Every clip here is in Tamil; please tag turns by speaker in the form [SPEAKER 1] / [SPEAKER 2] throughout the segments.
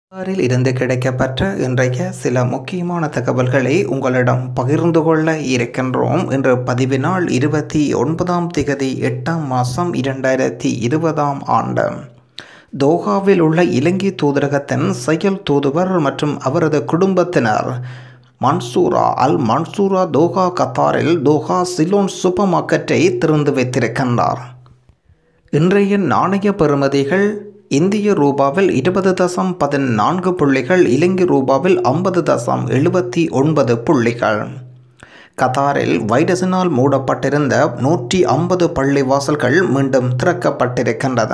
[SPEAKER 1] கத்தாரில் இருந்து கிடைக்கப்பெற்ற இன்றைய சில முக்கியமான தகவல்களை உங்களிடம் பகிர்ந்து கொள்ள இருக்கின்றோம் இன்று பதிவு நாள் இருபத்தி ஒன்பதாம் திகதி எட்டாம் மாதம் இரண்டாயிரத்தி இருபதாம் ஆண்டு தோஹாவில் உள்ள இலங்கை தூதரகத்தின் செயல் தூதுவர் மற்றும் அவரது குடும்பத்தினர் மன்சூரா அல் மன்சூரா தோஹா கத்தாரில் தோஹா சிலோன் சூப்பர் மார்க்கெட்டை திறந்து வைத்திருக்கின்றார் இன்றைய நாணய பெறுமதிகள் இந்திய ரூபாவில் இருபது தசம் பதினான்கு புள்ளிகள் இலங்கை ரூபாவில் ஐம்பது தசம் எழுபத்தி ஒன்பது புள்ளிகள் கத்தாரில் வைரஸினால் மூடப்பட்டிருந்த நூற்றி ஐம்பது பள்ளிவாசல்கள் மீண்டும் திறக்கப்பட்டிருக்கின்றது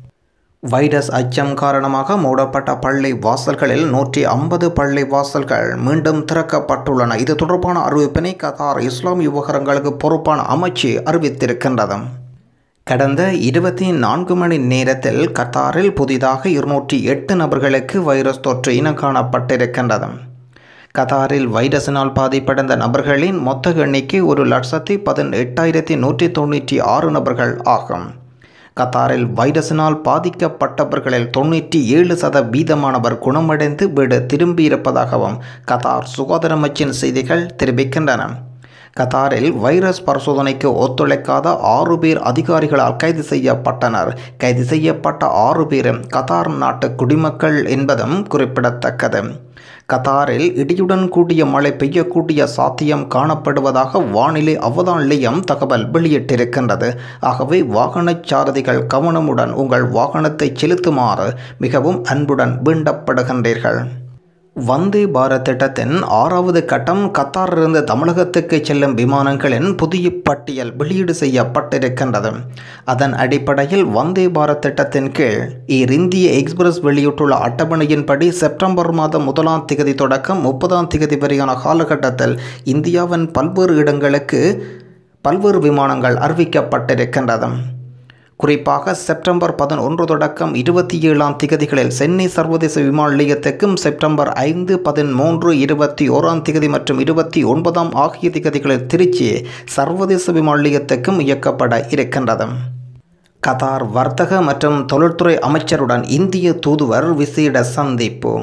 [SPEAKER 1] வைரஸ் அச்சம் காரணமாக மூடப்பட்ட பள்ளி வாசல்களில் நூற்றி ஐம்பது பள்ளி வாசல்கள் மீண்டும் திறக்கப்பட்டுள்ளன இது தொடர்பான அறிவிப்பினை கத்தார் இஸ்லாம் விவகாரங்களுக்கு பொறுப்பான அமைச்சு அறிவித்திருக்கின்றது கடந்த இருபத்தி நான்கு மணி நேரத்தில் கத்தாரில் புதிதாக இருநூற்றி எட்டு நபர்களுக்கு வைரஸ் தொற்று இனம் காணப்பட்டிருக்கின்றது கத்தாரில் வைரஸினால் பாதிப்படைந்த நபர்களின் மொத்த எண்ணிக்கை ஒரு லட்சத்தி பதினெட்டாயிரத்தி நூற்றி தொண்ணூற்றி ஆறு நபர்கள் ஆகும் கத்தாரில் வைரஸினால் பாதிக்கப்பட்டவர்களில் தொண்ணூற்றி ஏழு சதவீதமானவர் குணமடைந்து வீடு திரும்பியிருப்பதாகவும் கத்தார் சுகாதார அமைச்சின் செய்திகள் தெரிவிக்கின்றன கத்தாரில் வைரஸ் பரிசோதனைக்கு ஒத்துழைக்காத ஆறு பேர் அதிகாரிகளால் கைது செய்யப்பட்டனர் கைது செய்யப்பட்ட ஆறு பேரும் கத்தார் நாட்டு குடிமக்கள் என்பதும் குறிப்பிடத்தக்கது கத்தாரில் இடியுடன் கூடிய மழை பெய்யக்கூடிய சாத்தியம் காணப்படுவதாக வானிலை அவதான நிலையம் தகவல் வெளியிட்டிருக்கின்றது ஆகவே வாகன சாரதிகள் கவனமுடன் உங்கள் வாகனத்தை செலுத்துமாறு மிகவும் அன்புடன் வேண்டப்படுகின்றீர்கள் வந்தே பாரத் திட்டத்தின் ஆறாவது கட்டம் கத்தாரிலிருந்து தமிழகத்துக்கு செல்லும் விமானங்களின் புதிய பட்டியல் வெளியீடு செய்யப்பட்டிருக்கின்றது அதன் அடிப்படையில் வந்தே பாரத் திட்டத்தின் கீழ் ஏர் இந்திய எக்ஸ்பிரஸ் வெளியிட்டுள்ள அட்டவணையின்படி செப்டம்பர் மாதம் முதலாம் திகதி தொடக்கம் முப்பதாம் திகதி வரையான காலகட்டத்தில் இந்தியாவின் பல்வேறு இடங்களுக்கு பல்வேறு விமானங்கள் அறிவிக்கப்பட்டிருக்கின்றது குறிப்பாக செப்டம்பர் பதினொன்று தொடக்கம் இருபத்தி ஏழாம் திகதிகளில் சென்னை சர்வதேச விமான நிலையத்துக்கும் செப்டம்பர் ஐந்து பதிமூன்று இருபத்தி ஓராம் திகதி மற்றும் இருபத்தி ஒன்பதாம் ஆகிய திகதிகளில் திருச்சி சர்வதேச விமான நிலையத்துக்கும் இயக்கப்பட இருக்கின்றது கத்தார் வர்த்தக மற்றும் தொழில்துறை அமைச்சருடன் இந்திய தூதுவர் விசேட சந்திப்பு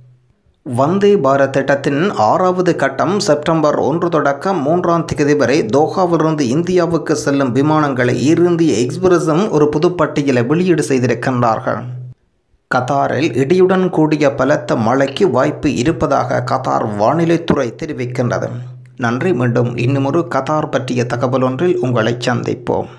[SPEAKER 1] வந்தே பாரத் திட்டத்தின் ஆறாவது கட்டம் செப்டம்பர் ஒன்று தொடக்கம் மூன்றாம் தேதி வரை தோஹாவிலிருந்து இந்தியாவுக்கு செல்லும் விமானங்களை ஏர் இந்திய எக்ஸ்பிரஸும் ஒரு புதுப்பட்டியலை வெளியீடு செய்திருக்கின்றார்கள் கத்தாரில் இடியுடன் கூடிய பலத்த மழைக்கு வாய்ப்பு இருப்பதாக கத்தார் வானிலைத்துறை தெரிவிக்கின்றது நன்றி மீண்டும் இன்னுமொரு கத்தார் பற்றிய தகவல் ஒன்றில் உங்களை சந்திப்போம்